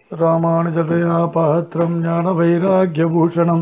ராமானுஜதயா பாத்திரம் ஞானவைராக்கியபூஷணம்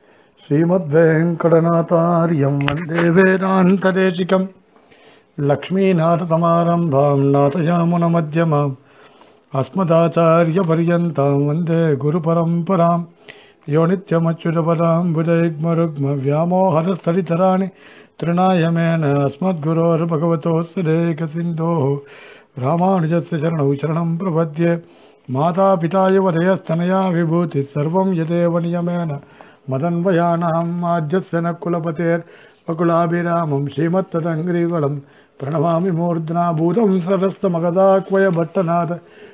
ஸ்ரீமத்வேங்கடநாதாரியம் வந்தே வேதாந்ததேசிகம் லக்ஷ்மீநாதசமாரம்பாம் நாதயாமுனமध्यமாம் अस्मदाचार्यपर्यन्तां वन्दे गुरुपरम्परां यो नित्यमच्युतपदां बुधैग्मरुग्मव्यामोहरस्थलितराणि तृणायमेन अस्मद्गुरोर्भगवतोऽस्यदेकसिन्धोः रामानुजस्य चरणौ शरणं प्रपद्ये मातापिताय वदयस्तनया विभूतिः सर्वं यदेव नियमेन मदन्वयानाम् आद्यस्य न कुलपतेर्वकुलाभिरामं श्रीमत्तदङ्ग्रिवलं प्रणमामि मूर्ध्ना भूतं सरस्तमगदाक्वय भट्टनाथ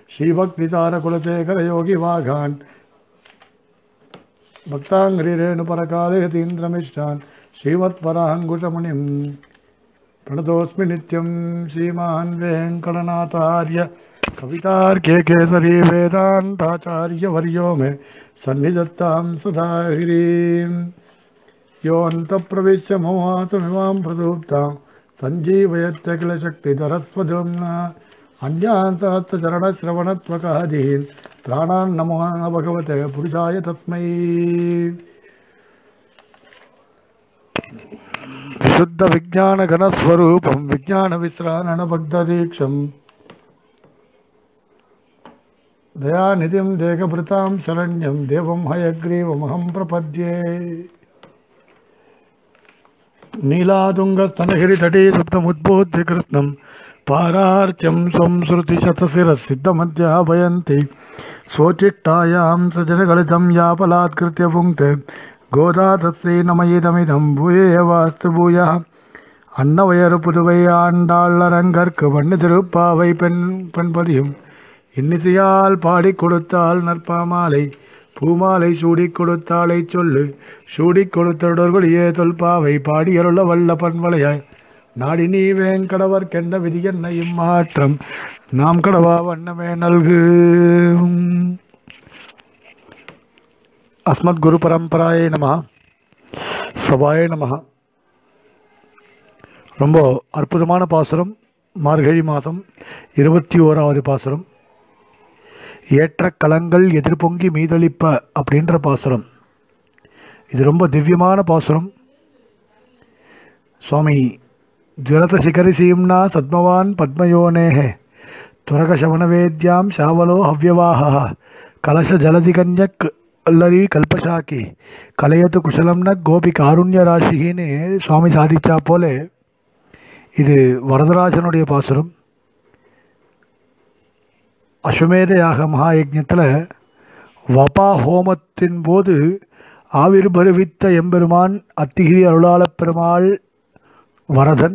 श्रीभक्तिसारकुलशेखरयोगिवाघान् भक्ताङ्घ्रिरेणुपरकालयतीन्द्रमिष्टान् श्रीमत्पराङ्कुशमुनिं प्रणतोऽस्मि नित्यं श्रीमान् वेङ्कटनाथार्य कवितार्के केसरी वेदान्ताचार्यवर्यो मे सन्निधत्तां सदा ह्रीं योऽन्तप्रविश्य मोहासमिमां प्रसूप्तां सञ्जीवयत्य किल शक्तिधरस्वधुम्ना अन्यान् सहस्रचरणश्रवणत्वकादीन् प्राणान् नमो न भगवते पुरुषाय तस्मै विशुद्धविज्ञानघनस्वरूपं विज्ञानविश्राणभक्तदीक्षम् दयानिधिं देहभृतां शरण्यं देवं हयग्रीवमहं प्रपद्ये नीलातुङ्गस्तनगिरितटे सुप्तमुद्बोध्य कृत्स्नं पारार्त्यं स्वं श्रुतिशतशिरसिद्धमध्यापयन्ति स्वचिट्टायां सजनगलितं यापलात्कृत्य पुङ्क्ते गोदा तस्यै नमयिदमिदं भूयेवास्तु भूयः அன்னவயர் புதுவை ஆண்டாள் அரங்கற்கு வண்ணு திருப்பாவை பெண் பெண்பதியும் இன்னிசையால் பாடிக் கொடுத்தால் நற்பாமாலை பூமாலை சூடிக் கொடுத்தாலை சொல்லு சூடிக் கொடுத்தொடர்களியே தொல்பாவை பாடியருள வல்ல பண்பலையாய் நாடி நீ வேங்கடவர் கெண்ட விதி என்ன இம்மாற்றம் நாம் கடவா வண்ணமே நல்கு அஸ்மத் குரு பரம்பராயே நம சபாயே நம ரொம்ப அற்புதமான பாசுரம் மார்கழி மாதம் இருபத்தி ஓராவது பாசுரம் ஏற்ற கலங்கள் எதிர்பொங்கி மீதளிப்ப அப்படின்ற பாசுரம் இது ரொம்ப திவ்யமான பாசுரம் சுவாமி ஜுரத சிகரி சீம்னா சத்மவான் பத்மயோனேஹே துரகசவனவேத்யாம் சாவலோ ஹவ்யவாஹ கலச ஜலதி கன்யக் அல்லரி கல்பசாக்கி கலையத்து குஷலம்ன கோபி காருண்ய ராசிகின்னு சுவாமி சாதிச்சா போல இது வரதராஜனுடைய பாசுரம் அஸ்வமேத யாக மகாயஜத்தில் வபா ஹோமத்தின் போது ஆவிர்பருவித்த எம்பெருமான் அத்திகிரி அருளாளப் பெருமாள் வரதன்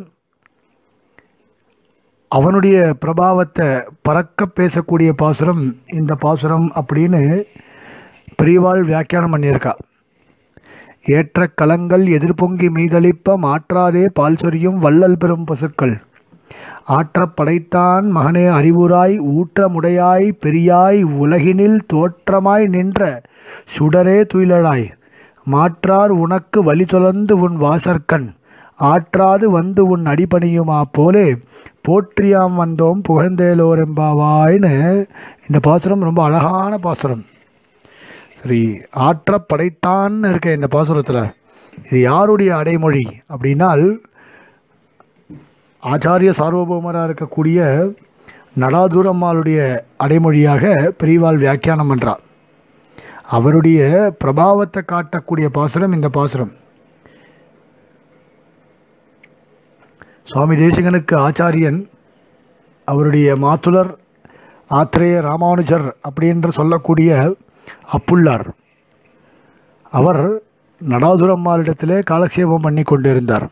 அவனுடைய பிரபாவத்தை பறக்க பேசக்கூடிய பாசுரம் இந்த பாசுரம் அப்படின்னு பெரியவாள் வியாக்கியானம் பண்ணியிருக்கா ஏற்ற கலங்கள் எதிர்பொங்கி மீதளிப்ப மாற்றாதே பால் சொரியும் வள்ளல் பெறும் பசுக்கள் ஆற்றப் படைத்தான் மகனே அறிவுராய் ஊற்றமுடையாய் பெரியாய் உலகினில் தோற்றமாய் நின்ற சுடரே துயிலழாய் மாற்றார் உனக்கு வழி தொலந்து உன் வாசற்கண் ஆற்றாது வந்து உன் அடிபணியுமா போலே போற்றியாம் வந்தோம் புகழ்ந்தேலோரெம்பாவாய்னு இந்த பாசுரம் ரொம்ப அழகான பாசுரம் சரி ஆற்ற படைத்தான் இருக்க இந்த பாசுரத்தில் இது யாருடைய அடைமொழி அப்படின்னால் ஆச்சாரிய சார்வபௌமராக இருக்கக்கூடிய நடாதுரம்மாளுடைய அடைமொழியாக பெரியவாள் வியாக்கியானம் பண்ணுறார் அவருடைய பிரபாவத்தை காட்டக்கூடிய பாசுரம் இந்த பாசுரம் சுவாமி தேசிகனுக்கு ஆச்சாரியன் அவருடைய மாத்துலர் ஆத்திரேய ராமானுஜர் அப்படின்று சொல்லக்கூடிய அப்புள்ளார் அவர் நடாதுரம்மாளிடத்திலே காலக்ஷேபம் பண்ணி கொண்டிருந்தார்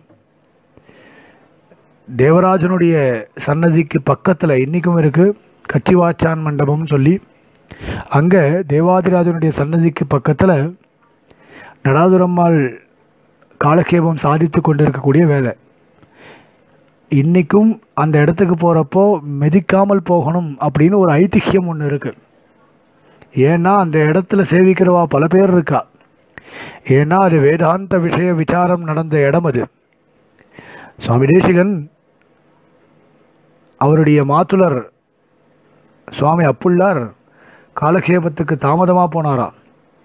தேவராஜனுடைய சன்னதிக்கு பக்கத்தில் இன்றைக்கும் இருக்குது கச்சிவாச்சான் மண்டபம்னு சொல்லி அங்கே தேவாதிராஜனுடைய சன்னதிக்கு பக்கத்தில் நடாதுரம்மாள் காலக்ஷேபம் சாதித்து கொண்டிருக்கக்கூடிய வேலை இன்றைக்கும் அந்த இடத்துக்கு போகிறப்போ மெதிக்காமல் போகணும் அப்படின்னு ஒரு ஐதிஹ்யம் ஒன்று இருக்குது ஏன்னா அந்த இடத்துல சேவிக்கிறவா பல பேர் இருக்கா ஏன்னா அது வேதாந்த விஷய விசாரம் நடந்த இடம் அது சுவாமி தேசிகன் அவருடைய மாத்துலர் சுவாமி அப்புள்ளார் காலக்ஷேபத்துக்கு தாமதமாக போனாராம்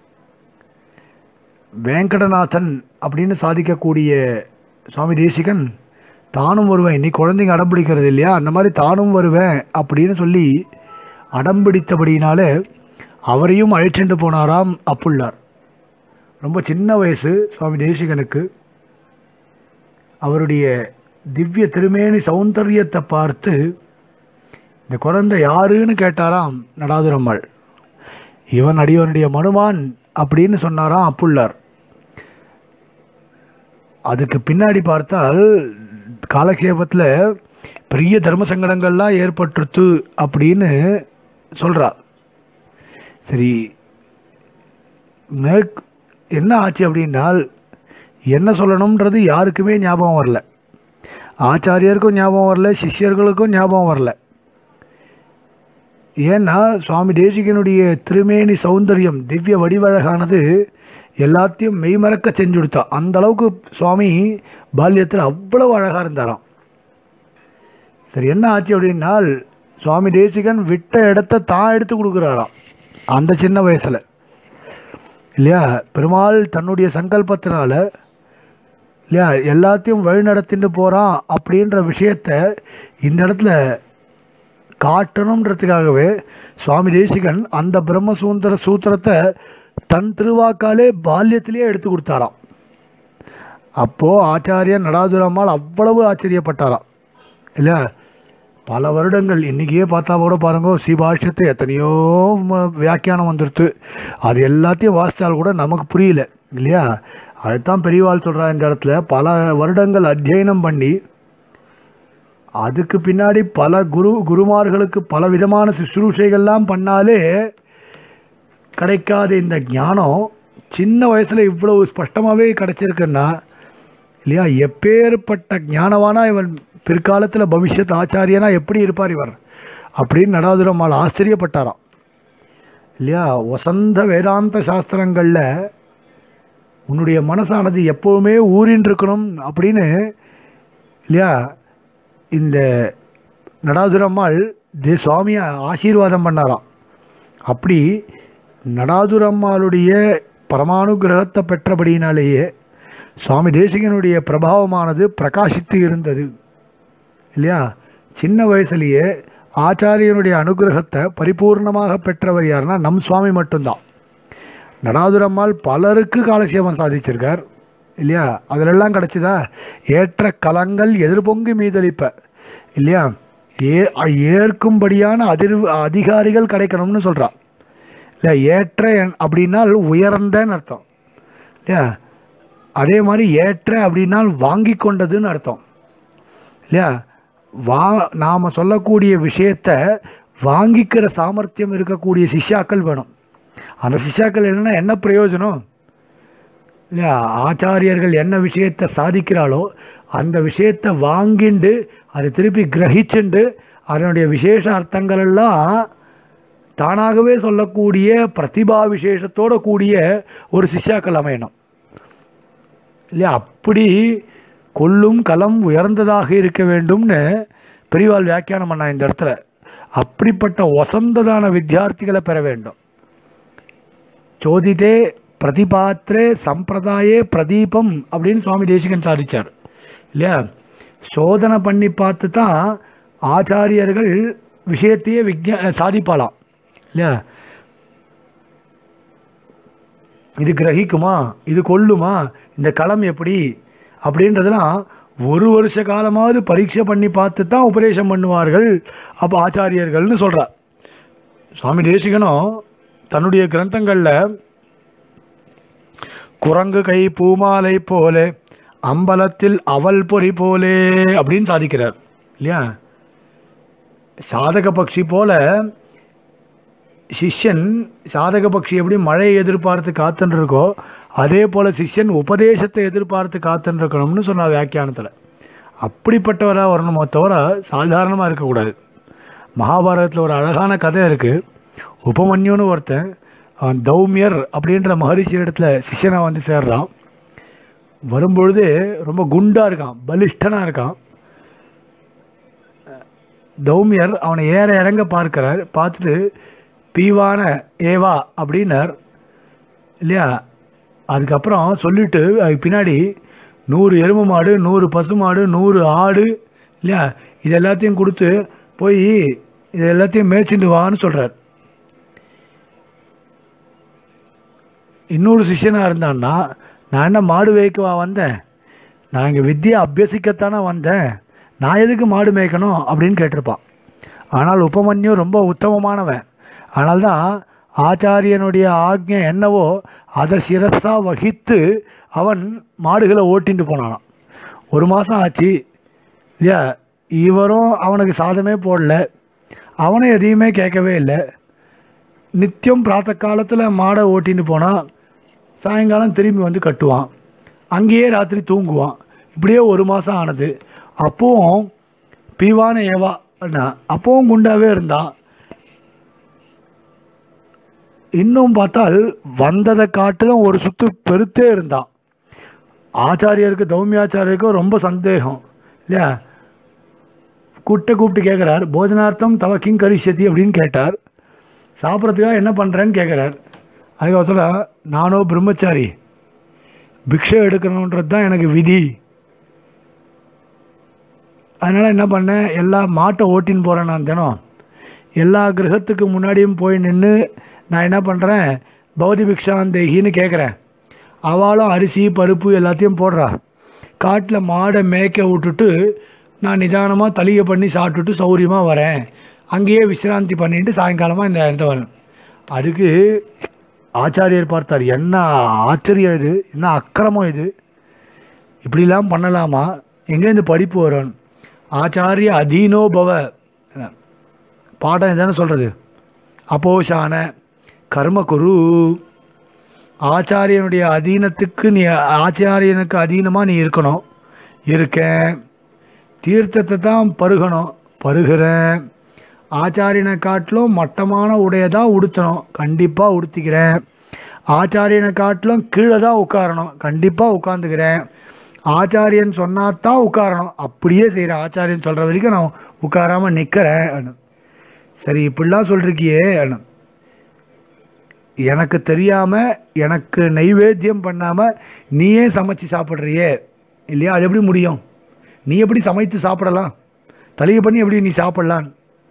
வேங்கடநாதன் அப்படின்னு சாதிக்கக்கூடிய சுவாமி தேசிகன் தானும் வருவேன் நீ குழந்தைங்க அடம் பிடிக்கிறது இல்லையா அந்த மாதிரி தானும் வருவேன் அப்படின்னு சொல்லி அடம் பிடித்தபடினாலே அவரையும் அழைச்சிட்டு போனாராம் அப்புள்ளார் ரொம்ப சின்ன வயசு சுவாமி தேசிகனுக்கு அவருடைய திவ்ய திருமேனி சௌந்தரியத்தை பார்த்து இந்த குழந்தை யாருன்னு கேட்டாராம் நடாதுரம்மாள் இவன் அடியவனுடைய மனுமான் அப்படின்னு சொன்னாராம் அப்புள்ளார் அதுக்கு பின்னாடி பார்த்தால் காலக்ஷேபத்தில் பெரிய தர்ம சங்கடங்கள்லாம் ஏற்பட்டுருத்து அப்படின்னு சொல்கிறா சரி மேற் என்ன ஆச்சு அப்படின்னால் என்ன சொல்லணுன்றது யாருக்குமே ஞாபகம் வரல ஆச்சாரியருக்கும் ஞாபகம் வரல சிஷ்யர்களுக்கும் ஞாபகம் வரல ஏன்னா சுவாமி தேசிகனுடைய திருமேனி சௌந்தரியம் திவ்ய வடிவழகானது எல்லாத்தையும் மெய்மறக்க செஞ்சு கொடுத்தா அந்த அளவுக்கு சுவாமி பால்யத்தில் அவ்வளவு அழகாக இருந்தாராம் சரி என்ன ஆச்சு அப்படின்னால் சுவாமி தேசிகன் விட்ட இடத்த தான் எடுத்து கொடுக்குறாராம் அந்த சின்ன வயசில் இல்லையா பெருமாள் தன்னுடைய சங்கல்பத்தினால இல்லையா எல்லாத்தையும் வழிநடத்திட்டு போகிறான் அப்படின்ற விஷயத்த இந்த இடத்துல காட்டணுன்றதுக்காகவே சுவாமி தேசிகன் அந்த பிரம்மசூந்தர சூத்திரத்தை தன் திருவாக்காலே பால்யத்திலேயே எடுத்து கொடுத்தாராம் அப்போது ஆச்சாரியன் நடாதுரம்மாள் அவ்வளவு ஆச்சரியப்பட்டாராம் இல்லையா பல வருடங்கள் இன்றைக்கியே பார்த்தா கூட பாருங்க சீபாஷ்யத்தை எத்தனையோ ம- வியாக்கியானம் வந்துடுத்து அது எல்லாத்தையும் வாசித்தால் கூட நமக்கு புரியல இல்லையா அதுதான் பெரியவாள் சொல்கிறா இந்த இடத்துல பல வருடங்கள் அத்தியனம் பண்ணி அதுக்கு பின்னாடி பல குரு குருமார்களுக்கு பல விதமான சுশ্ரூஷைகள்லாம் பண்ணாலே கிடைக்காத இந்த ஞானம் சின்ன வயசில் இவ்வளவு ஸ்பஷ்டமாகவே கிடைச்சிருக்குன்னா இல்லையா எப்பேற்பட்ட ஞானவானா இவன் பிற்காலத்தில் பவிஷ்யத் ஆச்சாரியனா எப்படி இருப்பார் இவர் அப்படின்னு நடாதுரம்மாள் ஆச்சரியப்பட்டாராம் இல்லையா வசந்த வேதாந்த சாஸ்திரங்களில் உன்னுடைய மனசானது எப்போவுமே ஊறின்னு இருக்கணும் அப்படின்னு இல்லையா இந்த நடாதுரம்மாள் தே சுவாமியை ஆசீர்வாதம் பண்ணாராம் அப்படி நடாதுரம்மாளுடைய பரமானுகிரகத்தை பெற்றபடியினாலேயே சுவாமி தேசிகனுடைய பிரபாவமானது பிரகாசித்து இருந்தது இல்லையா சின்ன வயசுலேயே ஆச்சாரியனுடைய அனுகிரகத்தை பரிபூர்ணமாக பெற்றவர் யாருன்னா நம் சுவாமி மட்டும்தான் நடாதுரம்மாள் பலருக்கு காலக்ஷேபம் சாதிச்சிருக்கார் இல்லையா அதிலெல்லாம் கிடச்சிதா ஏற்ற கலங்கள் எதிர்பொங்கி மீதளிப்ப இல்லையா ஏ ஏற்கும்படியான அதிர் அதிகாரிகள் கிடைக்கணும்னு சொல்கிறா இல்லை ஏற்ற என்- அப்படின்னால் உயர்ந்தன்னு அர்த்தம் இல்லையா அதே மாதிரி ஏற்ற அப்படின்னால் வாங்கி கொண்டதுன்னு அர்த்தம் இல்லையா வா நாம் சொல்லக்கூடிய விஷயத்த வாங்கிக்கிற சாமர்த்தியம் இருக்கக்கூடிய சிஷ்யாக்கள் வேணும் அந்த சிஷ்யாக்கள் என்னன்னா என்ன பிரயோஜனம் இல்லையா ஆச்சாரியர்கள் என்ன விஷயத்தை சாதிக்கிறாளோ அந்த விஷயத்தை வாங்கிண்டு அதை திருப்பி கிரகிச்சுண்டு அதனுடைய விசேஷ அர்த்தங்கள் எல்லாம் தானாகவே சொல்லக்கூடிய பிரதிபா விசேஷத்தோட கூடிய ஒரு சிஷ்யாக்கள் அமையணும் இல்லையா அப்படி கொல்லும் களம் உயர்ந்ததாக இருக்க வேண்டும்னு பெரியவாள் வியாக்கியானம் பண்ணா இந்த இடத்துல அப்படிப்பட்ட வசந்ததான வித்தியார்த்திகளை பெற வேண்டும் சோதித்தே பிரதிபாத்திரே சம்பிரதாயே பிரதீபம் அப்படின்னு சுவாமி தேசிகன் சாதிச்சார் இல்லையா சோதனை பண்ணி பார்த்து தான் ஆச்சாரியர்கள் விஷயத்தையே விக்ஞா சாதிப்பாளாம் இல்லையா இது கிரகிக்குமா இது கொல்லுமா இந்த களம் எப்படி அப்படின்றதெல்லாம் ஒரு வருஷ காலமாவது பரீட்சை பண்ணி பார்த்து தான் உபதேசம் பண்ணுவார்கள் அப்போ ஆச்சாரியர்கள்னு சொல்கிறா சுவாமி தேசிகனும் தன்னுடைய கிரந்தங்களில் குரங்கு கை பூமாலை போலே அம்பலத்தில் அவல் பொறி போலே அப்படின்னு சாதிக்கிறார் இல்லையா சாதக பக்ஷி போல சிஷ்யன் சாதக பக்ஷி எப்படி மழையை எதிர்பார்த்து காத்துன்னு இருக்கோ அதே போல் சிஷ்யன் உபதேசத்தை எதிர்பார்த்து காத்துன்னு இருக்கணும்னு சொன்னார் வியாக்கியானத்தில் அப்படிப்பட்டவராக வரணுமோ தவிர சாதாரணமாக இருக்கக்கூடாது மகாபாரதத்தில் ஒரு அழகான கதை இருக்குது உபமன்யுன்னு ஒருத்தன் அவன் தௌமியர் அப்படின்ற மகரிஷி இடத்துல சிஷ்யனை வந்து சேர்றான் வரும்பொழுது ரொம்ப குண்டாக இருக்கான் பலிஷ்டனாக இருக்கான் தௌமியர் அவனை ஏற இறங்க பார்க்கிறார் பார்த்துட்டு பீவான ஏவா அப்படின்னார் இல்லையா அதுக்கப்புறம் சொல்லிட்டு அதுக்கு பின்னாடி நூறு எருமை மாடு நூறு பசு மாடு நூறு ஆடு இல்லையா இது எல்லாத்தையும் கொடுத்து போய் இது எல்லாத்தையும் மேய்ச்சிட்டு வான்னு சொல்கிறார் இன்னொரு சிஷ்யனாக இருந்தான்னா நான் என்ன மாடு மேய்க்கவா வந்தேன் நான் இங்கே வித்தியை அபியசிக்கத்தானே வந்தேன் நான் எதுக்கு மாடு மேய்க்கணும் அப்படின்னு கேட்டிருப்பான் ஆனால் உபமன்யு ரொம்ப உத்தமமானவன் ஆனால் தான் ஆச்சாரியனுடைய ஆக்ஞை என்னவோ அதை சிரஸாக வகித்து அவன் மாடுகளை ஓட்டிட்டு போனானாம் ஒரு மாதம் ஆச்சு இல்லையா இவரும் அவனுக்கு சாதமே போடல அவனும் எதையுமே கேட்கவே இல்லை நித்தியம் பிராத்த காலத்தில் மாடை ஓட்டின்னு போனால் சாயங்காலம் திரும்பி வந்து கட்டுவான் அங்கேயே ராத்திரி தூங்குவான் இப்படியே ஒரு மாதம் ஆனது அப்போவும் பீவான ஏவா அண்ணா அப்போவும் குண்டாவே இருந்தான் இன்னும் பார்த்தால் வந்ததை காட்டிலும் ஒரு சுத்து பெருத்தே இருந்தான் ஆச்சாரியருக்கு தௌமியாச்சாரியருக்கும் ரொம்ப சந்தேகம் இல்லையா கூப்பிட்டு கூப்பிட்டு கேட்குறார் போஜனார்த்தம் தவ கிங் கரிஷதி அப்படின்னு கேட்டார் சாப்பிட்றதுக்காக என்ன பண்ணுறேன்னு கேட்குறார் அதுக்கு சொல்ல நானோ பிரம்மச்சாரி பிக்ஷை எடுக்கணுன்றது தான் எனக்கு விதி அதனால் என்ன பண்ணேன் எல்லா மாட்டை ஓட்டின்னு போகிறேன் நான் தினம் எல்லா கிரகத்துக்கு முன்னாடியும் போய் நின்று நான் என்ன பண்ணுறேன் பௌதி பிக்ஷாந்தேகின்னு கேட்குறேன் அவளும் அரிசி பருப்பு எல்லாத்தையும் போடுறா காட்டில் மாடை மேய்க்க விட்டுட்டு நான் நிதானமாக தளிகை பண்ணி சாப்பிட்டுட்டு சௌரியமாக வரேன் அங்கேயே விசிராந்தி பண்ணிட்டு சாயங்காலமாக இந்த இடத்த வரேன் அதுக்கு ஆச்சாரியர் பார்த்தார் என்ன ஆச்சரியம் இது என்ன அக்கிரமம் இது இப்படிலாம் பண்ணலாமா எங்கேருந்து படிப்பு வரும் ஆச்சாரிய அதீனோ பவ பாடம் இதானே சொல்கிறது அப்போஷான கர்ம குரு ஆச்சாரியனுடைய அதீனத்துக்கு நீ ஆச்சாரியனுக்கு அதீனமாக நீ இருக்கணும் இருக்கேன் தீர்த்தத்தை தான் பருகணும் பருகிறேன் ஆச்சாரியனை காட்டிலும் மட்டமான உடையை தான் உடுத்தணும் கண்டிப்பாக உடுத்திக்கிறேன் ஆச்சாரியனை காட்டிலும் கீழே தான் உட்காரணும் கண்டிப்பாக உட்காந்துக்கிறேன் ஆச்சாரியன் சொன்னா தான் உட்காரணும் அப்படியே செய்கிறேன் ஆச்சாரியன் சொல்கிற வரைக்கும் நான் உட்காராமல் நிற்கிறேன் சரி இப்படிலாம் சொல்லிருக்கியே எனக்கு தெரியாமல் எனக்கு நைவேத்தியம் பண்ணாமல் நீயே சமைச்சு சாப்பிட்றியே இல்லையா அது எப்படி முடியும் நீ எப்படி சமைத்து சாப்பிடலாம் தலிகை பண்ணி எப்படி நீ சாப்பிட்லான்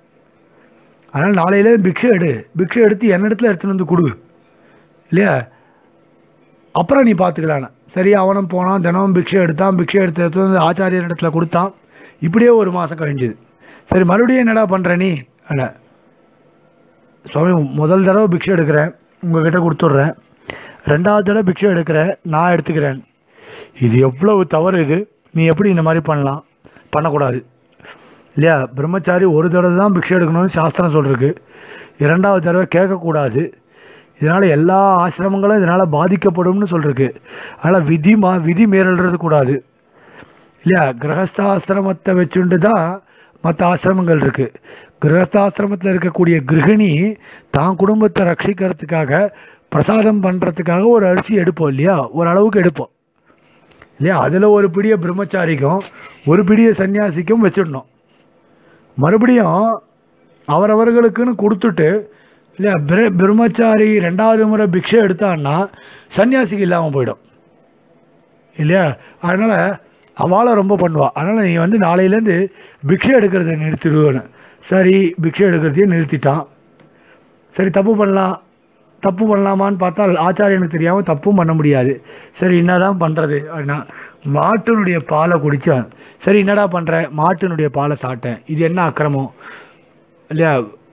அதனால் நாளையில பிக்ஷை எடு பிக்ஷை எடுத்து என்னிடத்துல எடுத்துன்னு வந்து கொடு இல்லையா அப்புறம் நீ பார்த்துக்கலான்னு சரி அவனும் போனான் தினமும் பிக்ஷை எடுத்தான் பிக்ஷை எடுத்து எடுத்து வந்து ஆச்சாரியன் இடத்துல கொடுத்தான் இப்படியே ஒரு மாதம் கழிஞ்சுது சரி மறுபடியும் என்னடா பண்ணுற நீ அட சுவாமி முதல் தடவை பிக்ஷை எடுக்கிறேன் உங்ககிட்ட கொடுத்துட்றேன் ரெண்டாவது தடவை பிக்ஷை எடுக்கிறேன் நான் எடுத்துக்கிறேன் இது எவ்வளவு தவறு இது நீ எப்படி இந்த மாதிரி பண்ணலாம் பண்ணக்கூடாது இல்லையா பிரம்மச்சாரி ஒரு தடவை தான் பிக்ஷை எடுக்கணும்னு சாஸ்திரம் சொல்லிருக்கு இரண்டாவது தடவை கேட்கக்கூடாது இதனால் எல்லா ஆசிரமங்களும் இதனால் பாதிக்கப்படும்னு சொல்லிருக்கு அதனால் விதி மா விதி மீறல்றது கூடாது இல்லையா கிரகஸ்தாசிரமத்தை வச்சுண்டு தான் மற்ற ஆசிரமங்கள் இருக்குது கிரகஸ்தாசிரமத்தில் இருக்கக்கூடிய கிருகிணி தான் குடும்பத்தை ரட்சிக்கிறதுக்காக பிரசாதம் பண்ணுறதுக்காக ஒரு அரிசி எடுப்போம் இல்லையா ஒரு அளவுக்கு எடுப்போம் இல்லையா அதில் ஒரு பிடிய பிரம்மச்சாரிக்கும் ஒரு பிடிய சன்னியாசிக்கும் வச்சிடணும் மறுபடியும் அவரவர்களுக்குன்னு கொடுத்துட்டு இல்லையா பிர பிரம்மச்சாரி ரெண்டாவது முறை பிக்ஷை எடுத்தான்னா சன்னியாசிக்கு இல்லாமல் போயிடும் இல்லையா அதனால் அவளை ரொம்ப பண்ணுவாள் அதனால் நீ வந்து நாளையிலேருந்து பிக்ஷை எடுக்கிறத நிறுத்திடுவேன்னு சரி பிக்ஷை எடுக்கிறதையும் நிறுத்திட்டான் சரி தப்பு பண்ணலாம் தப்பு பண்ணலாமான்னு பார்த்தா ஆச்சாரியனுக்கு தெரியாமல் தப்பும் பண்ண முடியாது சரி என்னதான் பண்ணுறது அப்படின்னா மாட்டினுடைய பாலை குடித்தான் சரி என்னடா பண்ணுற மாட்டினுடைய பாலை சாப்பிட்டேன் இது என்ன அக்கிரமம் இல்லையா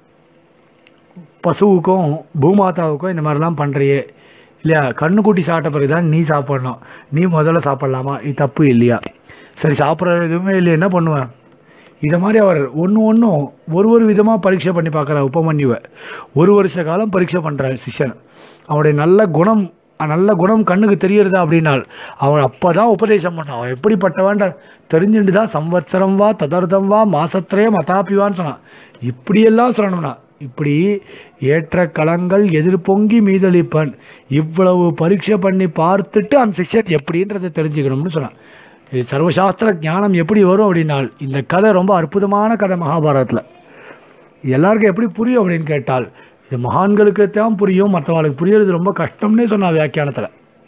பசுவுக்கும் பூமாதாவுக்கும் இந்த மாதிரிலாம் பண்ணுறியே இல்லையா கண்ணுக்குட்டி சாப்பிட்ட பிறகு தான் நீ சாப்பிடணும் நீ முதல்ல சாப்பிட்லாமா இது தப்பு இல்லையா சரி சாப்பிட்ற எதுவுமே இல்லை என்ன பண்ணுவேன் இதை மாதிரி அவர் ஒன்று ஒன்றும் ஒரு ஒரு விதமாக பரீட்சை பண்ணி பார்க்குறார் உபமன்யுவை ஒரு வருஷ காலம் பரீட்சை பண்ணுறார் சிஷ்யன் அவனுடைய நல்ல குணம் நல்ல குணம் கண்ணுக்கு தெரியறதா அப்படின்னால் அவன் அப்போ தான் உபதேசம் பண்ணான் அவன் எப்படிப்பட்டவன்ற தெரிஞ்சுட்டு தான் சம்வத்சரம் வா ததர்த்தம் வா மாசத்திரயம் அதாப்பிவான்னு சொன்னான் இப்படியெல்லாம் சொல்லணும்னா இப்படி ஏற்ற களங்கள் எதிர்பொங்கி மீதளிப்பன் இவ்வளவு பரீட்சை பண்ணி பார்த்துட்டு அந்த சிஷ்யன் எப்படின்றதை தெரிஞ்சுக்கணும்னு சொன்னான் இது சர்வசாஸ்திர ஞானம் எப்படி வரும் அப்படின்னால் இந்த கதை ரொம்ப அற்புதமான கதை மகாபாரதத்தில் எல்லாருக்கும் எப்படி புரியும் அப்படின்னு கேட்டால் இது மகான்களுக்கு தான் புரியும் மற்றவங்களுக்கு புரியறது ரொம்ப கஷ்டம்னே சொன்னா வியாக்கியானத்தில்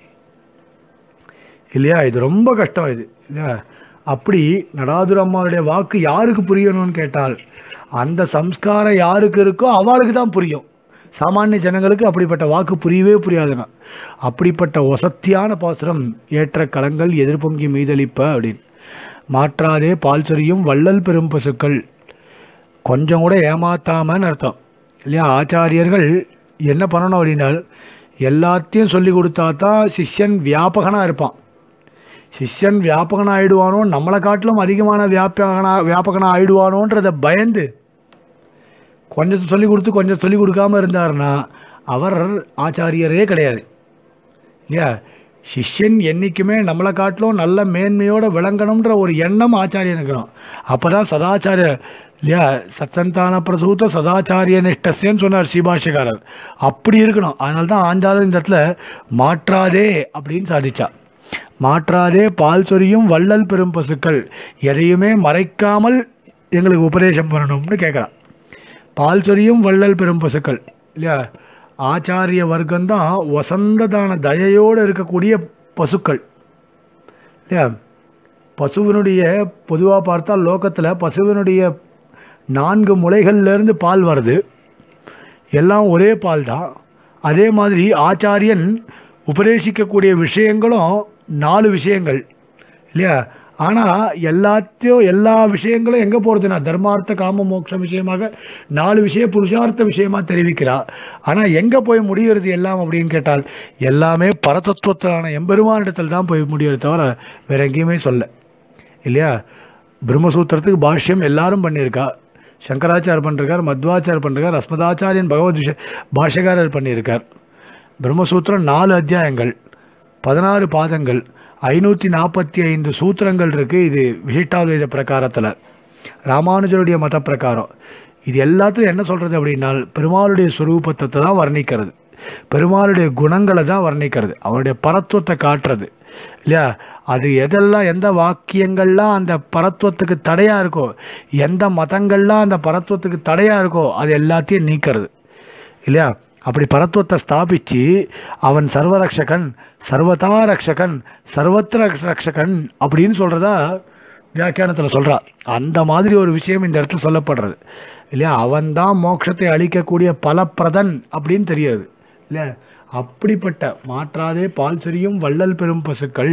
இல்லையா இது ரொம்ப கஷ்டம் இது இல்லையா அப்படி நடாதுர அம்மாவுடைய வாக்கு யாருக்கு புரியணும்னு கேட்டால் அந்த சம்ஸ்காரம் யாருக்கு இருக்கோ அவளுக்கு தான் புரியும் சாமானிய ஜனங்களுக்கு அப்படிப்பட்ட வாக்கு புரியவே புரியாதுங்க அப்படிப்பட்ட ஒசத்தியான பாசுரம் ஏற்ற களங்கள் எதிர்பொங்கி மீதளிப்ப அப்படின்னு மாற்றாதே பால் சொரியும் வள்ளல் பெரும் பசுக்கள் கொஞ்சம் கூட ஏமாத்தாமன்னு அர்த்தம் இல்லையா ஆச்சாரியர்கள் என்ன பண்ணணும் அப்படின்னால் எல்லாத்தையும் சொல்லி கொடுத்தா தான் சிஷ்யன் வியாபகனாக இருப்பான் சிஷ்யன் வியாபகனா ஆயிடுவானோ நம்மளை காட்டிலும் அதிகமான வியாபகனா வியாபகனா ஆயிடுவானோன்றதை பயந்து கொஞ்சத்தை சொல்லி கொடுத்து கொஞ்சம் சொல்லி கொடுக்காம இருந்தாருன்னா அவர் ஆச்சாரியரே கிடையாது இல்லையா சிஷ்யன் என்றைக்குமே நம்மளை காட்டிலும் நல்ல மேன்மையோடு விளங்கணுன்ற ஒரு எண்ணம் ஆச்சாரியன் இருக்கணும் அப்போ தான் சதாச்சாரிய இல்லையா சத்சந்தான பிரசூத்த சதாச்சாரிய நிஷ்டஸ்யன்னு சொன்னார் ஸ்ரீபாஷகாரர் அப்படி இருக்கணும் அதனால தான் ஆண்டாலும் இந்த இடத்துல மாற்றாதே அப்படின்னு சாதிச்சா மாற்றாதே பால் சொரியும் வள்ளல் பெரும் பசுக்கள் எதையுமே மறைக்காமல் எங்களுக்கு உபதேசம் பண்ணணும்னு கேட்குறான் பால் சொரியும் வள்ளல் பெரும் பசுக்கள் இல்லையா ஆச்சாரிய வர்க்கம்தான் வசந்ததான தயையோடு இருக்கக்கூடிய பசுக்கள் இல்லையா பசுவினுடைய பொதுவாக பார்த்தா லோகத்தில் பசுவினுடைய நான்கு முளைகள்லேருந்து பால் வருது எல்லாம் ஒரே பால் தான் அதே மாதிரி ஆச்சாரியன் உபதேசிக்கக்கூடிய விஷயங்களும் நாலு விஷயங்கள் இல்லையா ஆனால் எல்லாத்தையும் எல்லா விஷயங்களும் எங்கே போகிறதுனா தர்மார்த்த காம மோட்ச விஷயமாக நாலு விஷயம் புருஷார்த்த விஷயமா தெரிவிக்கிறா ஆனால் எங்கே போய் முடிகிறது எல்லாம் அப்படின்னு கேட்டால் எல்லாமே பரதத்துவத்திலான எம்பெருமானிடத்தில் தான் போய் முடிகிறது தவிர வேற எங்கேயுமே சொல்ல இல்லையா பிரம்மசூத்திரத்துக்கு பாஷ்யம் எல்லாரும் பண்ணியிருக்கா சங்கராச்சார் பண்ணிருக்கார் மத்வாச்சார் பண்ணிருக்கார் அஸ்மதாச்சாரியன் பகவத் விஷ பாஷ்யக்காரர் பண்ணியிருக்கார் பிரம்மசூத்திரம் நாலு அத்தியாயங்கள் பதினாறு பாதங்கள் ஐநூற்றி நாற்பத்தி ஐந்து சூத்திரங்கள் இருக்குது இது விசிஷ்டாத்வைத பிரகாரத்தில் ராமானுஜருடைய மத பிரகாரம் இது எல்லாத்தையும் என்ன சொல்கிறது அப்படின்னா பெருமாளுடைய ஸ்வரூபத்தை தான் வர்ணிக்கிறது பெருமாளுடைய குணங்களை தான் வர்ணிக்கிறது அவருடைய பரத்துவத்தை காட்டுறது இல்லையா அது எதெல்லாம் எந்த வாக்கியங்கள்லாம் அந்த பரத்துவத்துக்கு தடையாக இருக்கோ எந்த மதங்கள்லாம் அந்த பரத்துவத்துக்கு தடையாக இருக்கோ அது எல்லாத்தையும் நீக்கிறது இல்லையா அப்படி பரத்துவத்தை ஸ்தாபித்து அவன் சர்வரக்ஷகன் சர்வதா ரக்ஷகன் சர்வத்திர ரக்ஷகன் அப்படின்னு சொல்கிறதா வியாக்கியானத்தில் சொல்கிறா அந்த மாதிரி ஒரு விஷயம் இந்த இடத்துல சொல்லப்படுறது இல்லையா அவன்தான் மோட்சத்தை அளிக்கக்கூடிய பலப்பிரதன் அப்படின்னு தெரிகிறது இல்லையா அப்படிப்பட்ட மாற்றாதே பால் சொரியும் வள்ளல் பெரும் பசுக்கள்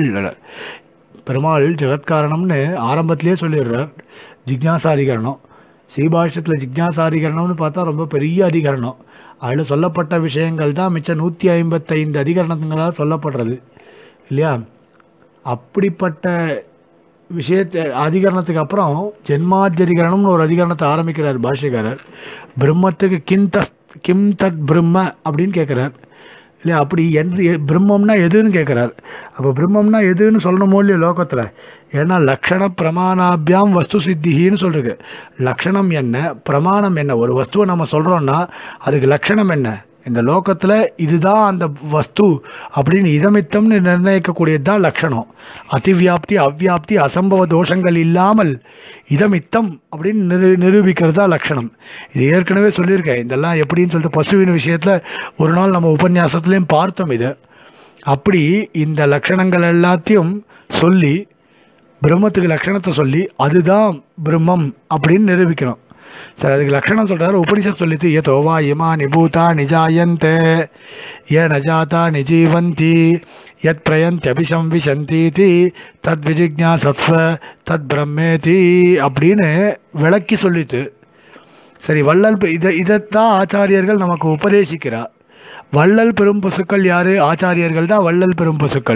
பெருமாள் ஜெகத்காரணம்னு ஆரம்பத்திலே சொல்லிடுறார் ஜிக்ஞாசாதிகரணம் ஸ்ரீபாஷ்யத்தில் ஜிக்ஞாசாதிகரணம்னு பார்த்தா ரொம்ப பெரிய அதிகரணம் அதில் சொல்லப்பட்ட விஷயங்கள் தான் மிச்சம் நூற்றி ஐம்பத்தைந்து அதிகரணங்களால் சொல்லப்படுறது இல்லையா அப்படிப்பட்ட விஷயத்தை அதிகரணத்துக்கு அப்புறம் ஜென்மாத்தியதிகரணம்னு ஒரு அதிகரணத்தை ஆரம்பிக்கிறார் பாஷ்யக்காரர் பிரம்மத்துக்கு கிம் தஸ் கிம் தத் பிரம்ம அப்படின்னு கேட்குறார் இல்லையா அப்படி எந்த எ- பிரம்மம்னா எதுன்னு கேட்குறார் அப்போ பிரம்மம்னா எதுன்னு சொல்லணுமோ இல்லையோ லோகத்தில் ஏன்னா லக்ஷண பிரமாணாபியாம் வஸ்து சித்திகின்னு சொல்லிருக்கு லக்ஷணம் என்ன பிரமாணம் என்ன ஒரு வஸ்துவை நம்ம சொல்கிறோன்னா அதுக்கு லக்ஷணம் என்ன இந்த லோகத்தில் இதுதான் அந்த வஸ்து அப்படின்னு இதமித்தம்னு நிர்ணயிக்கக்கூடியது தான் லக்ஷணம் அதிவியாப்தி அவ்வியாப்தி அசம்பவ தோஷங்கள் இல்லாமல் இதமித்தம் அப்படின்னு நிரு நிரூபிக்கிறது தான் லக்ஷணம் இது ஏற்கனவே சொல்லியிருக்கேன் இதெல்லாம் எப்படின்னு சொல்லிட்டு பசுவின் விஷயத்தில் ஒரு நாள் நம்ம உபன்யாசத்துலேயும் பார்த்தோம் இது அப்படி இந்த லக்ஷணங்கள் எல்லாத்தையும் சொல்லி பிரம்மத்துக்கு லக்ஷணத்தை சொல்லி அதுதான் பிரம்மம் அப்படின்னு நிரூபிக்கணும் சரி அதுக்கு லக்ஷணம் சொல்றாரு உபனிஷத் சொல்லிட்டு ஏதோ வா இமா நிபூதா நிஜாயந்தே ஏ நஜாதா நிஜீவந்தி யத் பிரயந்தியபிசம்விசந்தீதி தத் விஜிக்ஞாசத்வ தத் பிரம்மேதி அப்படின்னு விளக்கி சொல்லிட்டு சரி வள்ளல் பெ- இதை இதைத்தான் ஆச்சாரியர்கள் நமக்கு உபதேசிக்கிறார் வள்ளல் பெரும் பசுக்கள் யாரு ஆச்சாரியர்கள் தான் வள்ளல் பெரும் பசுக்கள்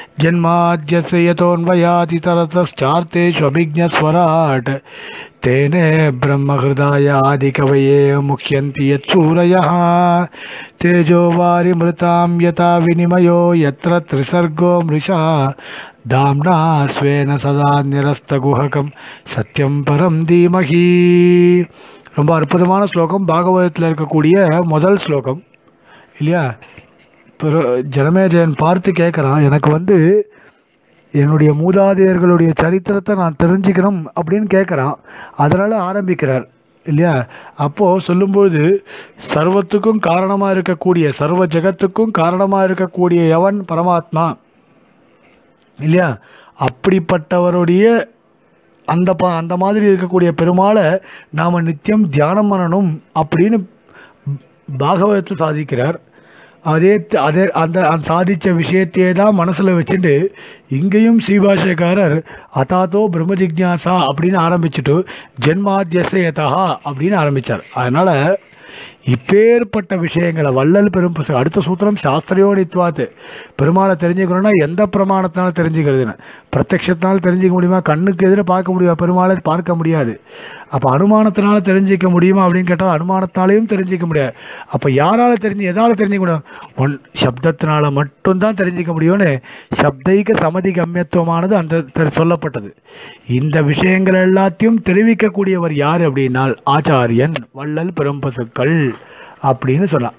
ஜென்மாத்தியசயதோன்வயாதி தரதார்த்தேஷு அபிஜஸ்வராட் தேனே பிரம்மஹிருதாய ஆதிகவயே முக்கியந்தி யச்சூரய தேஜோ வாரி மிருதாம் யதா வினிமயோ யத்ர த்ரிசர்கோ மிருஷா தாம்னா ஸ்வேன சதா நிரஸ்தகுஹகம் சத்யம் பரம் தீமஹி ரொம்ப அற்புதமான ஸ்லோகம் பாகவதத்தில் இருக்கக்கூடிய முதல் ஸ்லோகம் இல்லையா பிற ஜனமேஜயன் பார்த்து கேட்குறான் எனக்கு வந்து என்னுடைய மூதாதையர்களுடைய சரித்திரத்தை நான் தெரிஞ்சுக்கணும் அப்படின்னு கேட்குறான் அதனால் ஆரம்பிக்கிறார் இல்லையா அப்போது சொல்லும்போது சர்வத்துக்கும் காரணமாக இருக்கக்கூடிய சர்வ ஜெகத்துக்கும் காரணமாக இருக்கக்கூடிய எவன் பரமாத்மா இல்லையா அப்படிப்பட்டவருடைய அந்த ப அந்த மாதிரி இருக்கக்கூடிய பெருமாளை நாம் நித்தியம் தியானம் பண்ணணும் அப்படின்னு பாகவதத்தில் சாதிக்கிறார் அதே த- அதே அந்த அந்த சாதித்த விஷயத்தையே தான் மனசில் வச்சுட்டு இங்கேயும் ஸ்ரீபாஷக்காரர் அதாதோ பிரம்ம ஜிக்ஞாசா அப்படின்னு ஆரம்பிச்சுட்டு ஜென்மாத்தியசயதா அப்படின்னு ஆரம்பித்தார் அதனால் இப்பேற்பட்ட விஷயங்களை வள்ளல் பெரும் புஸ்தகம். அடுத்த சூத்திரம் சாஸ்திரயோனித்வாத்து பெருமாளை தெரிஞ்சுக்கணும்னா எந்த பிரமாணத்தினால தெரிஞ்சுக்கிறதுன்னு பிரத்யக்ஷத்தினால தெரிஞ்சுக்க முடியுமா கண்ணுக்கு எதிர பார்க்க முடியுமா பெருமாளை பார்க்க முடியாது அப்போ அனுமானத்தினால தெரிஞ்சிக்க முடியுமா அப்படின்னு கேட்டால் அனுமானத்தாலையும் தெரிஞ்சிக்க முடியாது அப்போ யாரால தெரிஞ்சு எதால் தெரிஞ்சுக்க முடியும் ஒன் சப்தத்தினால மட்டும்தான் தெரிஞ்சிக்க முடியும்னு சப்தைக சமதி கம்யத்துவமானது அந்த தெ- சொல்லப்பட்டது இந்த விஷயங்கள் எல்லாத்தையும் தெரிவிக்கக்கூடியவர் யார் அப்படின்னால் ஆச்சாரியன் வள்ளல் பெரும்பசுக்கள் அப்படின்னு சொல்லலாம்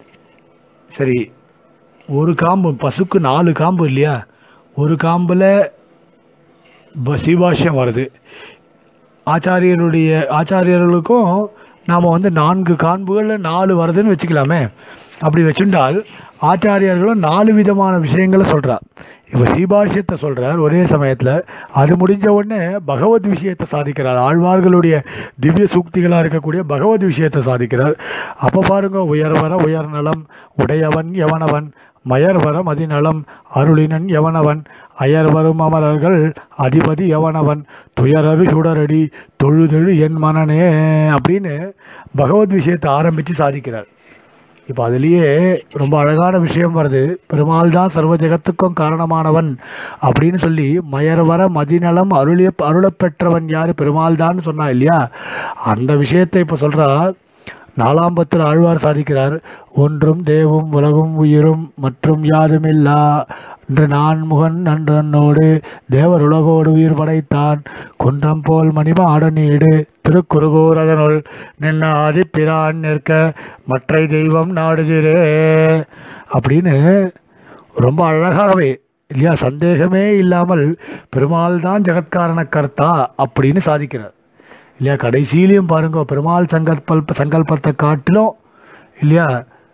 சரி ஒரு காம்பு பசுக்கு நாலு காம்பு இல்லையா ஒரு காம்பில் சிவாஷ்யம் வருது ஆச்சாரியருடைய ஆச்சாரியர்களுக்கும் நாம் வந்து நான்கு காண்புகளில் நாலு வருதுன்னு வச்சுக்கலாமே அப்படி வச்சுட்டால் ஆச்சாரியர்களும் நாலு விதமான விஷயங்களை சொல்கிறார் இப்போ சீபாஷ்யத்தை சொல்கிறார் ஒரே சமயத்தில் அது முடிஞ்ச உடனே பகவத் விஷயத்தை சாதிக்கிறார் ஆழ்வார்களுடைய திவ்ய சூக்திகளாக இருக்கக்கூடிய பகவத் விஷயத்தை சாதிக்கிறார் அப்போ பாருங்க உயர்வர உயர்நலம் உடையவன் எவனவன் மயர்வர மதிநலம் அருளினன் எவனவன் அயர்வரும் அமரர்கள் அதிபதி எவனவன் துயரரு சுடரடி தொழுதெழு என் மனனே அப்படின்னு பகவத் விஷயத்தை ஆரம்பித்து சாதிக்கிறார் இப்போ அதுலேயே ரொம்ப அழகான விஷயம் வருது பெருமாள் தான் சர்வ ஜெகத்துக்கும் காரணமானவன் அப்படின்னு சொல்லி மயர்வர மதிநலம் அருளிய அருளப் பெற்றவன் யார் பெருமாள் தான் சொன்னா இல்லையா அந்த விஷயத்தை இப்போ சொல்கிறா நாலாம் பத்தில் ஆழ்வார் சாதிக்கிறார் ஒன்றும் தேவும் உலகும் உயிரும் மற்றும் யாதுமில்லா என்று நான் முகன் நன்றனோடு தேவர் உலகோடு உயிர் படைத்தான் குன்றம் போல் மணிமாட நீடு திருக்குறுகூர் அதனுள் நின்ன ஆதிப்பிரான் நிற்க மற்றை தெய்வம் நாடுகிறே அப்படின்னு ரொம்ப அழகாகவே இல்லையா சந்தேகமே இல்லாமல் பெருமாள் தான் ஜெகத்காரண கர்த்தா அப்படின்னு சாதிக்கிறார் இல்லையா கடைசியிலையும் பாருங்க பெருமாள் சங்கல்ப சங்கல்பத்தை காட்டிலும் இல்லையா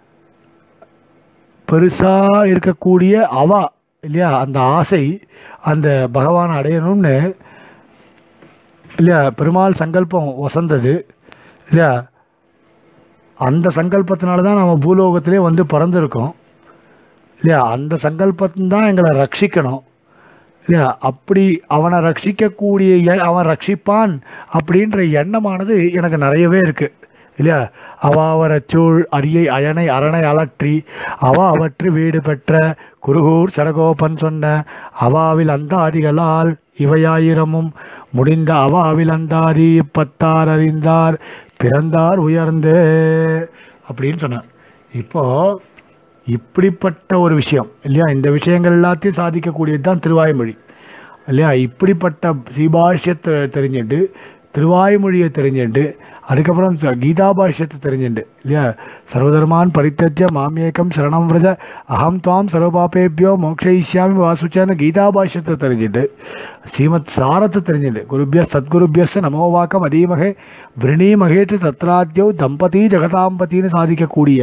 பெருசாக இருக்கக்கூடிய அவா இல்லையா அந்த ஆசை அந்த பகவானை அடையணும்னு இல்லையா பெருமாள் சங்கல்பம் வசந்தது இல்லையா அந்த சங்கல்பத்தினால தான் நம்ம பூலோகத்திலே வந்து பிறந்திருக்கோம் இல்லையா அந்த சங்கல்பத்தின் தான் எங்களை ரட்சிக்கணும் இல்லையா அப்படி அவனை ரட்சிக்கக்கூடிய எ- அவன் ரட்சிப்பான் அப்படின்ற எண்ணமானது எனக்கு நிறையவே இருக்குது இல்லையா அவாவரச்சூழ் அரியை அயனை அரணை அலற்றி அவா அவற்று வீடு பெற்ற குருகூர் சடகோபன் சொன்ன அவாவில் அந்தாதிகளால் இவையாயிரமும் முடிந்த அவாவில் அந்தாதி இப்பத்தார் அறிந்தார் பிறந்தார் உயர்ந்தே அப்படின்னு சொன்னார் இப்போ இப்படிப்பட்ட ஒரு விஷயம் இல்லையா இந்த விஷயங்கள் எல்லாத்தையும் சாதிக்கக்கூடியது தான் திருவாய்மொழி இல்லையா இப்படிப்பட்ட சீபாஷ்யத்தை தெரிஞ்சுட்டு திருவாய்மொழியை தெரிஞ்சுட்டு அதுக்கப்புறம் ச- கீதா பாஷ்யத்தை தெரிஞ்சுட்டு இல்லையா சர்வதர்மான் பரித்தஜ்ய மாமியேக்கம் சரணம் விரஜ அகம் துவாம் சர்வபாபேபியோ மோக்ஷயிஷ்யாமி வாசுச்சான கீதா பாஷ்யத்தை தெரிஞ்சுட்டு ஸ்ரீமத் சாரத்தை தெரிஞ்சுட்டு குருபிய சத்குருபியஸ்த நமோவாக்கம் அதீமகே விரணீமகேத்து தத்ராத்யோ தம்பதி ஜெகதாம்பத்தின்னு சாதிக்கக்கூடிய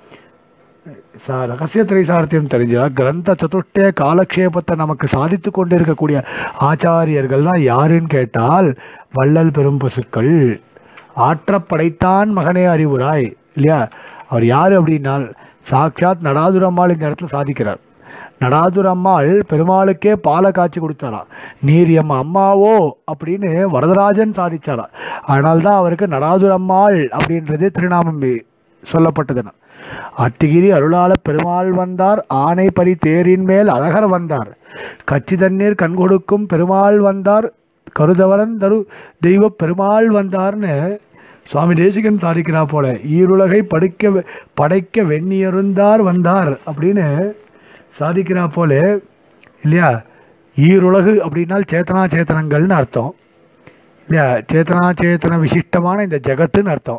ச ரகசிய திரைசாரத்தையும் தெரிஞ்சா கிரந்த சதுஷ்டய காலக்ஷேபத்தை நமக்கு சாதித்து கொண்டு இருக்கக்கூடிய ஆச்சாரியர்கள் தான் யாருன்னு கேட்டால் வள்ளல் பெரும் பசுக்கள் ஆற்றப் படைத்தான் மகனே அறிவுராய் இல்லையா அவர் யார் அப்படின்னால் சாக்ஷாத் நடாதுரம்மாள் இந்த இடத்துல சாதிக்கிறார் நடாதுரம்மாள் பெருமாளுக்கே பாலை காய்ச்சி கொடுத்தாராம் நீர் எம் அம்மாவோ அப்படின்னு வரதராஜன் சாதிச்சாராம் அதனால்தான் தான் அவருக்கு நடாதுரம்மாள் அப்படின்றது திருநாமம் சொல்லப்பட்டதுன்னு அத்திகிரி அருளாள பெருமாள் வந்தார் ஆனை பரி தேரின் மேல் அழகர் வந்தார் கச்சி தண்ணீர் கண் கொடுக்கும் பெருமாள் வந்தார் கருதவரன் தரு தெய்வ பெருமாள் வந்தார்னு சுவாமி தேசிகன் சாதிக்கிறா போல ஈருலகை படைக்க வெ- படைக்க வெண்ணியருந்தார் வந்தார் அப்படின்னு சாதிக்கிறா போல இல்லையா ஈருலகு அப்படின்னால் சேத்தனா சேத்தனங்கள்னு அர்த்தம் இல்லையா சேத்தனா சேத்தன விசிஷ்டமான இந்த ஜெகத்துன்னு அர்த்தம்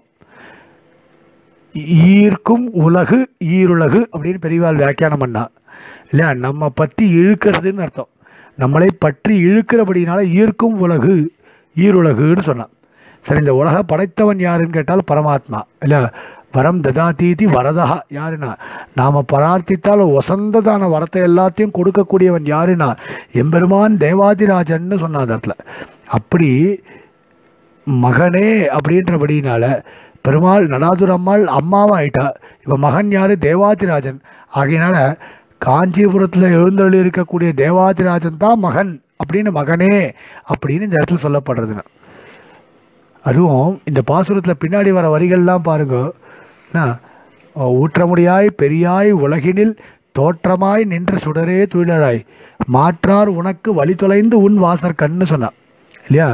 ஈர்க்கும் உலகு ஈருலகு அப்படின்னு பெரியவாள் வியாக்கியானம் பண்ணா இல்லையா நம்ம பற்றி இழுக்கிறதுன்னு அர்த்தம் நம்மளை பற்றி இழுக்கிறபடினால ஈர்க்கும் உலகு ஈருலகுன்னு சொன்னான் சரி இந்த உலக படைத்தவன் யாருன்னு கேட்டால் பரமாத்மா இல்லை வரம் ததாதீதி வரதா யாருன்னா நாம் பிரார்த்தித்தால் வசந்ததான வரத்தை எல்லாத்தையும் கொடுக்கக்கூடியவன் யாருன்னா எம்பெருமான் தேவாதிராஜன்னு சொன்ன அந்த இடத்துல அப்படி மகனே அப்படின்றபடினால பெருமாள் நடாதுரம்மாள் அம்மாவும் ஆயிட்டா இப்போ மகன் யார் தேவாதிராஜன் ஆகையினால காஞ்சிபுரத்தில் எழுந்தருளி இருக்கக்கூடிய தேவாதிராஜன் தான் மகன் அப்படின்னு மகனே அப்படின்னு இந்த இடத்துல சொல்லப்படுறதுங்க அதுவும் இந்த பாசுரத்தில் பின்னாடி வர வரிகள்லாம் பாருங்க என்ன, ஊற்றமுடியாய் பெரியாய் உலகினில் தோற்றமாய் நின்ற சுடரே துயிலழாய் மாற்றார் உனக்கு வழி தொலைந்து உன் வாசற் கண்ணு சொன்னான் இல்லையா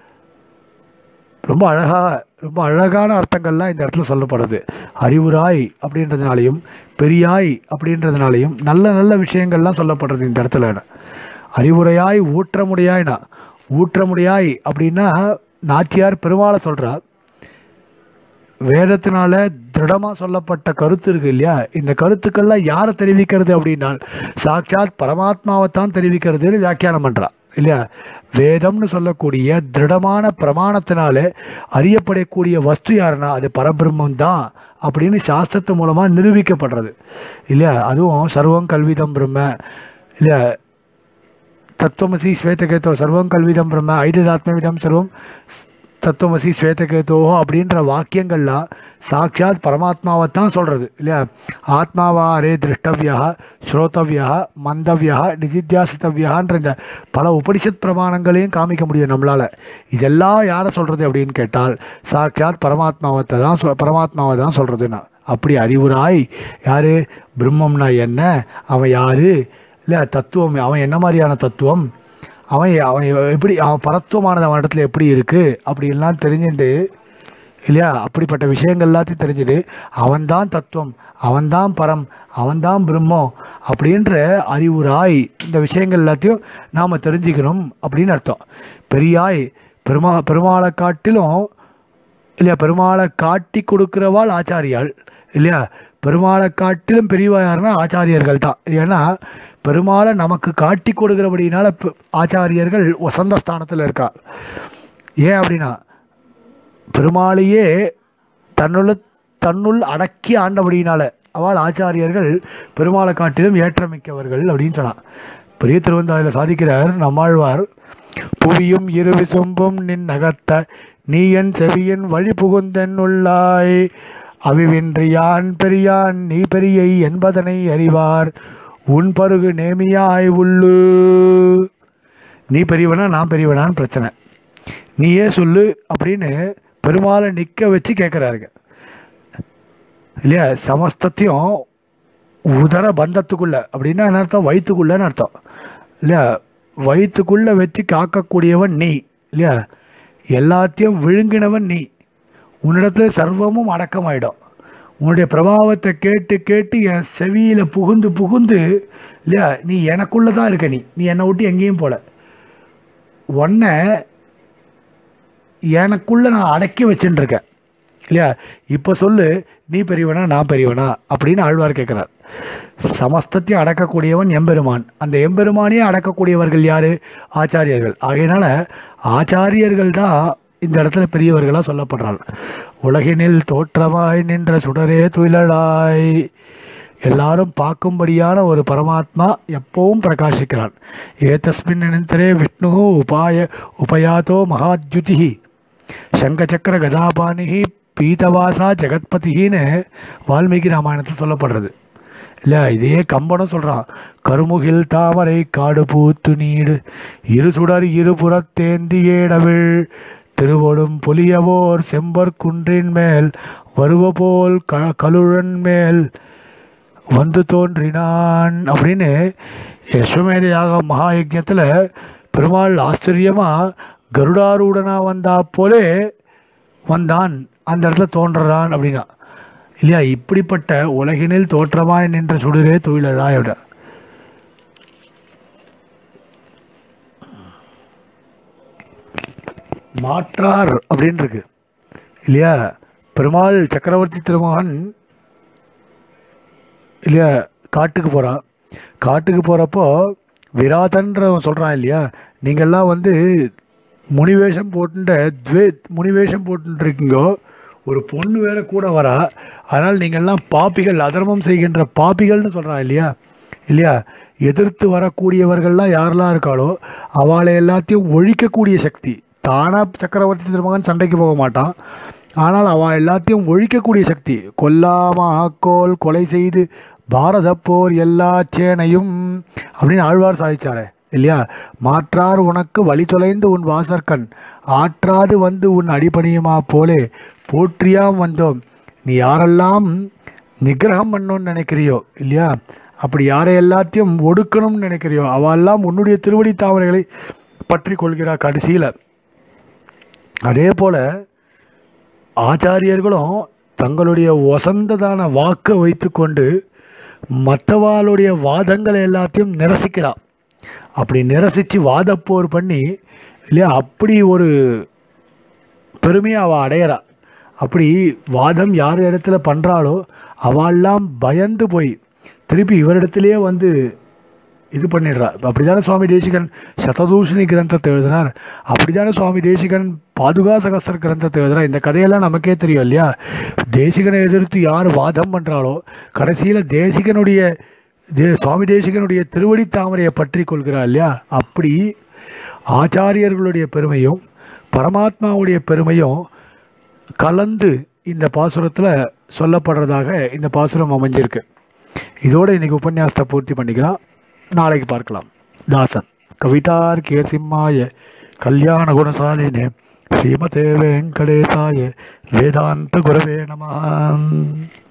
ரொம்ப அழகா ரொம்ப அழகான அர்த்தங்கள்லாம் இந்த இடத்துல சொல்லப்படுது அறிவுராய் அப்படின்றதுனாலையும் பெரியாய் அப்படின்றதுனாலையும் நல்ல நல்ல விஷயங்கள்லாம் சொல்லப்படுறது இந்த இடத்துல அறிவுரையாய் ஊற்றமுடியாய்னா ஊற்றமுடியாய் அப்படின்னா நாச்சியார் பெருமாளை சொல்றா வேதத்தினால திருடமாக சொல்லப்பட்ட கருத்து இருக்கு இல்லையா இந்த கருத்துக்கள்லாம் யாரை தெரிவிக்கிறது அப்படின்னா சாட்சாத் பரமாத்மாவை தான் தெரிவிக்கிறதுன்னு வியாக்கியானம் பண்ணுறா இல்லையா வேதம்னு சொல்லக்கூடிய திருடமான பிரமாணத்தினால அறியப்படக்கூடிய வஸ்து யாருன்னா அது பரபிரம்மம் தான் அப்படின்னு சாஸ்திரத்து மூலமாக நிரூபிக்கப்படுறது இல்லையா அதுவும் சர்வம் கல்விதம் பிரம்ம இல்லையா தத்துவமசி ஸ்வேதகேதோ சர்வம் கல்விதம் பிரம்ம ஐடியாத்மவிதம் சர்வம் தத்துவமசி ஸ்வேதகேதோ அப்படின்ற வாக்கியங்கள்லாம் சாட்சாத் பரமாத்மாவை தான் சொல்கிறது இல்லையா ஆத்மாவா அரே திருஷ்டவியா ஸ்ரோதவியா மந்தவியா நிதித்தியாசித்தவியான்ற இந்த பல உபனிஷத் பிரமாணங்களையும் காமிக்க முடியும் நம்மளால் இதெல்லாம் யாரை சொல்கிறது அப்படின்னு கேட்டால் சாட்சாத் பரமாத்மாவத்தை தான் சொ பரமாத்மாவை தான் சொல்கிறதுன்னா அப்படி அறிவுராய் யார் பிரம்மம்னா என்ன அவன் யார் இல்லை தத்துவம் அவன் என்ன மாதிரியான தத்துவம் அவன் அவன் எப்படி அவன் பரத்துவமானது அவன் இடத்துல எப்படி இருக்குது அப்படின்லாம் தெரிஞ்சுட்டு இல்லையா அப்படிப்பட்ட விஷயங்கள் எல்லாத்தையும் தெரிஞ்சுட்டு அவன்தான் தத்துவம் அவன்தான் பரம் அவன்தான் பிரம்மம் அப்படின்ற அறிவுராய் இந்த விஷயங்கள் எல்லாத்தையும் நாம் தெரிஞ்சுக்கணும் அப்படின்னு அர்த்தம் பெரியாய் பெருமா பெருமாளை காட்டிலும் இல்லையா பெருமாளை காட்டி கொடுக்கிறவாள் ஆச்சாரியாள் இல்லையா பெருமாளை காட்டிலும் பெரியவா யாருன்னா ஆச்சாரியர்கள் தான் ஏன்னா பெருமாளை நமக்கு காட்டி கொடுக்கிறபடினால பெ- ஆச்சாரியர்கள் வசந்த ஸ்தானத்தில் இருக்கா ஏன் அப்படின்னா பெருமாளையே தன்னுள்ள தன்னுள் அடக்கி ஆண்டபடியினால அவள் ஆச்சாரியர்கள் பெருமாளை காட்டிலும் ஏற்றமிக்கவர்கள் அப்படின்னு சொன்னான் பெரிய திருவந்தாயில் சாதிக்கிறார் நம்மாழ்வார் புவியும் இரு விசும்பும் நின் நகர்த்த நீ என் செவியன் வழி புகுந்தென் உள்ளாய் அவிவின்றி யான் பெரியான் நீ பெரியை என்பதனை அறிவார் உன் பருகு நேமியாய் உள்ளு நீ பெரியவனா நான் பெரியவனான்னு பிரச்சனை நீயே சொல்லு அப்படின்னு பெருமாளை நிற்க வச்சு கேட்குறாருங்க இல்லையா சமஸ்தத்தையும் உதர பந்தத்துக்குள்ள அப்படின்னா என்ன அர்த்தம் வயிற்றுக்குள்ளன்னு அர்த்தம் இல்லையா வயிற்றுக்குள்ளே வச்சு காக்கக்கூடியவன் நீ இல்லையா எல்லாத்தையும் விழுங்கினவன் நீ உன்னிடத்துல சர்வமும் அடக்கமாயிடும் உன்னுடைய பிரபாவத்தை கேட்டு கேட்டு என் செவியில் புகுந்து புகுந்து இல்லையா நீ எனக்குள்ளே தான் இருக்க நீ நீ என்னை விட்டு எங்கேயும் போல உன்னை எனக்குள்ள நான் அடக்கி வச்சுட்டு இருக்கேன் இல்லையா இப்போ சொல்லு நீ பெரியவனா நான் பெரியவனா அப்படின்னு ஆழ்வார் கேட்குறார் சமஸ்தத்தையும் அடக்கக்கூடியவன் எம்பெருமான் அந்த எம்பெருமானையே அடக்கக்கூடியவர்கள் யாரு ஆச்சாரியர்கள் ஆகையினால ஆச்சாரியர்கள் தான் இந்த இடத்துல பெரியவர்களாக சொல்லப்படுறாள் உலகினில் தோற்றமாய் நின்ற சுடரே துயிலடாய் எல்லாரும் பார்க்கும்படியான ஒரு பரமாத்மா எப்பவும் பிரகாசிக்கிறான் ஏதஸ்மின் நினைத்தரே விஷ்ணு உபாய உபயாதோ மகாத்யுதி சங்கச்சக்கர கதாபாணிகி பீதவாசா ஜெகத்பதின்னு வால்மீகி ராமாயணத்தில் சொல்லப்படுறது இல்லை இதே கம்பனும் சொல்கிறான் கருமுகில் தாமரை காடு பூத்து நீடு இரு சுடர் இருபுறத்தேந்தி ஏடவிழ் திருவொடும் புலியவோர் செம்பர் குன்றின் மேல் வருவ போல் க கலுழன் மேல் வந்து தோன்றினான் அப்படின்னு யஸ்வமேதையாக மகாயஜத்தில் பெருமாள் ஆச்சரியமாக கருடாரூடனா வந்தா போலே வந்தான் அந்த இடத்துல தோன்றுறான் அப்படின்னா இல்லையா இப்படிப்பட்ட உலகினில் தோற்றமாய் நின்ற சுடரே தொழிலழாய் விட மாற்றார் அப்படின்னு இருக்கு இல்லையா பெருமாள் சக்கரவர்த்தி திருமகன் இல்லையா காட்டுக்கு போகிறான் காட்டுக்கு போகிறப்போ விராதன்றவன் சொல்கிறான் இல்லையா நீங்கள்லாம் வந்து முனிவேஷம் போட்டுட்ட துவே முனிவேஷம் போட்டுருக்கீங்கோ ஒரு பொண்ணு வேற கூட வரா அதனால் நீங்கள்லாம் பாப்பிகள் அதர்மம் செய்கின்ற பாப்பிகள்னு சொல்கிறா இல்லையா இல்லையா எதிர்த்து வரக்கூடியவர்கள்லாம் யாரெல்லாம் இருக்காளோ அவளை எல்லாத்தையும் ஒழிக்கக்கூடிய சக்தி தானாக சக்கரவர்த்தி திருமகன் சண்டைக்கு போக மாட்டான் ஆனால் அவள் எல்லாத்தையும் ஒழிக்கக்கூடிய சக்தி கொல்லாம ஆக்கோல் கொலை செய்து பாரத போர் எல்லா சேனையும் அப்படின்னு ஆழ்வார் சாதிச்சாரே இல்லையா மாற்றார் உனக்கு வழி தொலைந்து உன் வாசற்கண் ஆற்றாது வந்து உன் அடிபணியுமா போலே போற்றியாம் வந்தோம் நீ யாரெல்லாம் நிகிரகம் பண்ணணும்னு நினைக்கிறியோ இல்லையா அப்படி யாரை எல்லாத்தையும் ஒடுக்கணும்னு நினைக்கிறியோ அவெல்லாம் உன்னுடைய திருவடி தாமரைகளை பற்றி கொள்கிறா கடைசியில் அதே போல் ஆச்சாரியர்களும் தங்களுடைய வசந்ததான வாக்கை வைத்துக்கொண்டு மற்றவாளுடைய வாதங்களை எல்லாத்தையும் நிரசிக்கிறா அப்படி நிரசித்து வாதப்போர் பண்ணி இல்லையா அப்படி ஒரு பெருமையை அவள் அடையிறா அப்படி வாதம் யார் இடத்துல பண்ணுறாளோ அவெல்லாம் பயந்து போய் திருப்பி இவரிடத்துலையே வந்து இது பண்ணிடுறா அப்படிதானே சுவாமி தேசிகன் சததூஷணி கிரந்தத்தை எழுதினார் அப்படிதானே சுவாமி தேசிகன் பாதுகா சகஸ்திர கிரந்தத்தை எழுதினார் இந்த கதையெல்லாம் நமக்கே தெரியும் இல்லையா தேசிகனை எதிர்த்து யார் வாதம் பண்ணுறாளோ கடைசியில் தேசிகனுடைய தே சுவாமி தேசிகனுடைய திருவடி தாமரையை பற்றி கொள்கிறா இல்லையா அப்படி ஆச்சாரியர்களுடைய பெருமையும் பரமாத்மாவுடைய பெருமையும் கலந்து இந்த பாசுரத்தில் சொல்லப்படுறதாக இந்த பாசுரம் அமைஞ்சிருக்கு இதோட இன்னைக்கு உபன்யாசத்தை பூர்த்தி பண்ணிக்கலாம் நாளைக்கு பார்க்கலாம் தாசன் கவிதார் கேசிம்மாய கல்யாண குணசாலினே ஸ்ரீமதே வெங்கடேசாய வேதாந்த குரவே நம